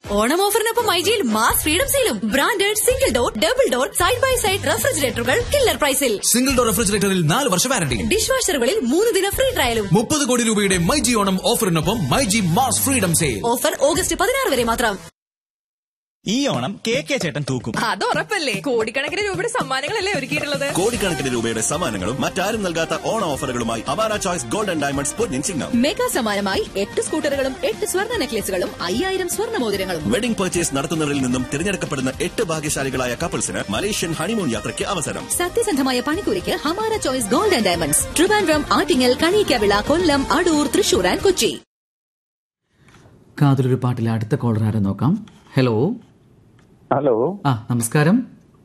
ഓണം ഓഫറിനൊപ്പം മൈജിയിൽ mass freedom സെയിലും branded single door double door side by side റെഫ്രിജറേറ്ററുകൾ കില്ലർ പ്രൈസിൽ സിംഗിൾ ഡോർ റെഫ്രിജറേറ്ററിൽ നാല് വർഷ വാരണ്ടി ഡിഷ് വാഷറുകളിൽ മൂന്ന് ദിന ഫ്രീ ട്രയലും മുപ്പത് കോടി രൂപയുടെ മൈജി ഓണം ഓഫറിനൊപ്പം myG mass freedom sale offer August പതിനാറ് വരെ മാത്രം ഈ ഓണം കെ കെ ചേട്ടൻ തൂക്കും അത് ഉറപ്പല്ലേ കോടിക്കണക്കിന് രൂപയുടെ സമ്മാനങ്ങളല്ലേ ഒരുക്കിയിട്ടുള്ളത് കോടിക്കണക്കിന് രൂപയുടെ സമ്മാനങ്ങളും മറ്റാരും നൽകാത്ത ഓണ ഓഫറുകളുമായി അവാര ചോയ്സ് ഗോൾഡൻ ഡയമണ്ട്സ് പൊന്നിൻ ചിങ്ങം മെഗാ സമ്മാനമായി എട്ട് സ്കൂട്ടറുകളും എട്ട് സ്വർണ്ണ നെക്ലേസുകളും അയ്യായിരം സ്വർണ്ണ മോതിരങ്ങളും വെഡിംഗ് പർച്ചേസ് നടത്തുന്നവരിൽ നിന്നും തിരഞ്ഞെടുക്കപ്പെടുന്ന എട്ട് ഭാഗ്യശാലികളായ കപ്പിൾസിന് മലേഷ്യൻ ഹണിമൂൺ യാത്രയ്ക്ക് അവസരം സത്യസന്ധമായ പണിക്കൂലിക്ക് Hamara choice gold and diamonds Trivandrum Attingal Kaniyikkavila Kollam Adoor Thrissur and Kochi കാതിലൊരു പാട്ടിലെ അടുത്ത കോളർ ആരെ നോക്കാം ഹലോ ഹലോ ആ നമസ്കാരം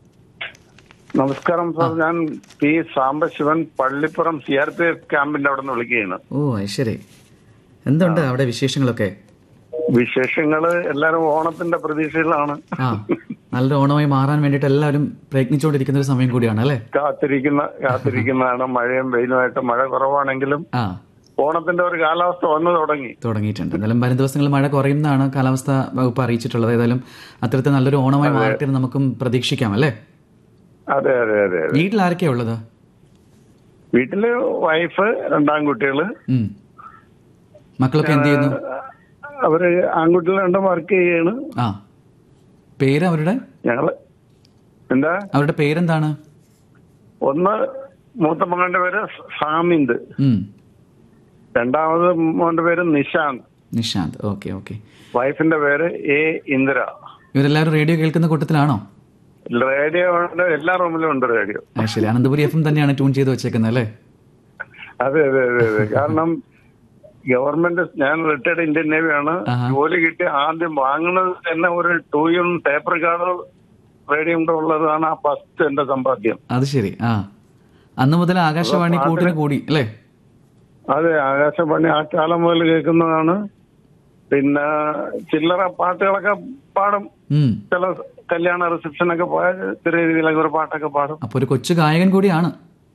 നമസ്കാരം സാർ ഞാൻ P Sambasivan Pallippuram C R P F ക്യാമ്പിന്റെ അവിടെ നിന്ന് വിളിക്കുകയാണ് ഓ അത് ശരി എന്തുണ്ട് അവിടെ വിശേഷങ്ങളൊക്കെ വിശേഷങ്ങള് എല്ലാരും ഓണത്തിന്റെ പ്രതീക്ഷയിലാണ് ആ നല്ലൊരു ഓണമായി മാറാൻ വേണ്ടിയിട്ട് എല്ലാവരും പ്രയത്നിച്ചുകൊണ്ടിരിക്കുന്ന ഒരു സമയം കൂടിയാണ് അല്ലേ കാത്തിരിക്കുന്ന കാത്തിരിക്കുന്നതാണ് മഴയും വെയിലുമായിട്ട് മഴ കുറവാണെങ്കിലും ആ ഓണത്തിന്റെ ഒരു കാലാവസ്ഥ വന്നു തുടങ്ങി തുടങ്ങിയിട്ടുണ്ട് എന്തായാലും വരും ദിവസങ്ങളിൽ മഴ കുറയുന്നതാണ് കാലാവസ്ഥ വകുപ്പ് അറിയിച്ചിട്ടുള്ളത് ഏതായാലും അത്തരത്തിൽ നല്ലൊരു ഓണമായി മാറട്ടെ എന്ന് നമുക്കും പ്രതീക്ഷിക്കാം അല്ലേ അതെ അതെ അതെ അതെ വീട്ടിൽ ആരൊക്കെയാ ഉള്ളത് വീട്ടില് വൈഫ് രണ്ടാം കുട്ടികള് ഉം. മക്കളൊക്കെ എന്ത് ചെയ്യുന്നു അവര് ആൺകുട്ടികൾ രണ്ടും വർക്ക് ചെയ്യാണ് ആ പേര് അവരുടെ ഞങ്ങള് എന്താ അവരുടെ പേരെന്താണ് ഒന്ന് മൂത്ത മകന്റെ പേര് സാമിന്ദ് ഉം. രണ്ടാമത് മോന്റെ പേര് നിശാന്ത് നിഷാന്ത് ഓക്കെ ഓക്കെ വൈഫിന്റെ പേര് എ ഇന്ദിര ഇവരെല്ലാവരും റേഡിയോ കേൾക്കുന്ന കൂട്ടത്തിലാണോ റേഡിയോ ഉണ്ട് എല്ലാ റൂമിലും ഉണ്ട് റേഡിയോ ആ ശരി അനന്തപുരി എഫ് എം തന്നെയാണ് ട്യൂൺ ചെയ്ത് വെച്ചേക്കുന്നത് അല്ലേ അതെ അതെ അതെ അതെ കാരണം ഗവൺമെന്റ് ഞാൻ റിട്ടയർഡ് ഇന്ത്യൻ നേവിയാണ് ആഹാ. ജോലി കിട്ടി ആദ്യം വാങ്ങുന്നത് തന്നെ ഒരു ടൂയും ടേപ്പർ കാർഡ് റേഡിയോ ഉള്ളതാണ് ആ ഫസ്റ്റ് എന്റെ സമ്പാദ്യം അത് ശരി ആ അന്ന് മുതൽ ആകാശവാണി കൂട്ടിന് കൂടി അല്ലേ അതെ ആകാശവാണി ആ കാലം മുതൽ കേൾക്കുന്നതാണ് പിന്നെ ചില്ലറ പാട്ടുകളൊക്കെ പാടും ഉം ചില കല്യാണ റിസപ്ഷൻ ഒക്കെ പോയാൽ ചെറിയ രീതിയിലൊക്കെ ഒരു പാട്ടൊക്കെ പാടും അപ്പൊ ഒരു കൊച്ചു ഗായകൻ കൂടിയാണ്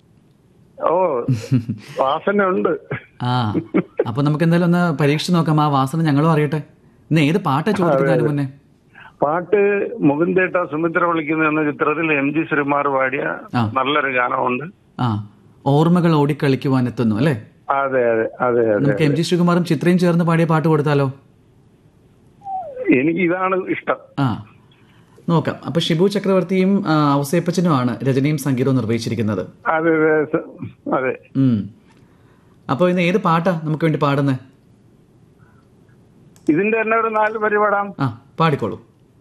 ഓ വാസന ഉണ്ട് ആ അപ്പൊ നമുക്ക് എന്തായാലും ഒന്ന് പരീക്ഷിച്ച് നോക്കാം ആ വാസന ഞങ്ങളും അറിയട്ടെ ഇന്ന് ഏത് പാട്ടാ ചോദിക്കുന്നതിന് മുന്നേ പാട്ട് മുകുന്ദേട്ട സുമിത്ര വിളിക്കുന്ന എന്ന ചിത്രത്തിൽ എം ജി ശ്രീമാർ പാടിയ ആ. നല്ലൊരു ഗാനമുണ്ട് ആ ഓർമ്മകൾ ഓടിക്കളിക്കുവാൻ എത്തുന്നു അല്ലേ അതെ അതെ അതെ അതെ നമുക്ക് എം ജി ശ്രീകുമാറും ചിത്രയും ചേർന്ന് പാടിയ പാട്ട് കൊടുത്താലോ എനിക്ക് ഇതാണ് ഇഷ്ടം ആ നോക്കാം അപ്പൊ ഷിബു ചക്രവർത്തിയും ആ, ഔസേപ്പച്ചനുമാണ് രചനയും സംഗീതവും നിർവഹിച്ചിരിക്കുന്നത് അതെ അതെ സ- അതെ ഉം അപ്പൊ ഇന്ന് ഏത് പാട്ടാ നമുക്ക് വേണ്ടി പാടുന്നത് ഇതിന്റെ തന്നെ ഒരു നാല് പരിപാടാം ആ പാടിക്കോളൂ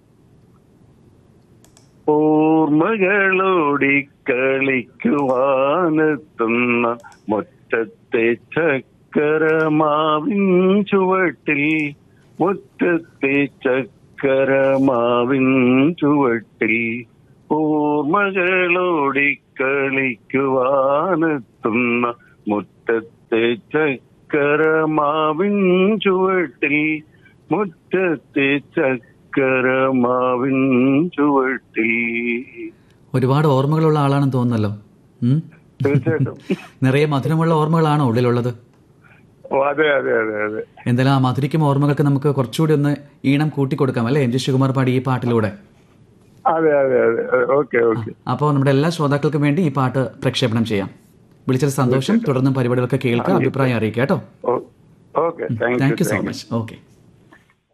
ഓർമ്മകളോടി കളിക്കുവാനെത്തുന്ന മുറ്റത്തെ ചക്കരമാവിൻ ചുവട്ടിൽ മുറ്റത്തെ ചക്കരമാവിൻ ചുവട്ടിൽ ഓർമ്മകളോടി കളിക്കുവാനെത്തുന്ന മുറ്റത്തെ ചക്കരമാവിൻ ചുവട്ടിൽ മുറ്റത്തെ ചക്കരമാവിൻ ചുവട്ടിൽ ഒരുപാട് ഓർമ്മകളുള്ള ആളാണെന്ന് തോന്നുന്നല്ലോ ഉം? തീർച്ചയായിട്ടും നിറയെ മധുരമുള്ള ഓർമ്മകളാണോ ഉള്ളിലുള്ളത് ഓ, അതെ അതെ അതെ അതെ എന്തായാലും ആ മധുരിക്കും ഓർമ്മകൾക്ക് നമുക്ക് കുറച്ചുകൂടി ഒന്ന് ഈണം കൂട്ടിക്കൊടുക്കാം അല്ലേ എം ജി ശിവകുമാർ പാടി ഈ പാട്ടിലൂടെ അതെ അതെ അതെ ഓക്കെ ഓക്കെ അപ്പോൾ നമ്മുടെ എല്ലാ ശ്രോതാക്കൾക്കും വേണ്ടി ഈ പാട്ട് പ്രക്ഷേപണം ചെയ്യാം വിളിച്ചത് സന്തോഷം തുടർന്നും പരിപാടികളൊക്കെ കേൾക്കാം അഭിപ്രായം അറിയിക്കാം കേട്ടോ okay thank thank you you so much okay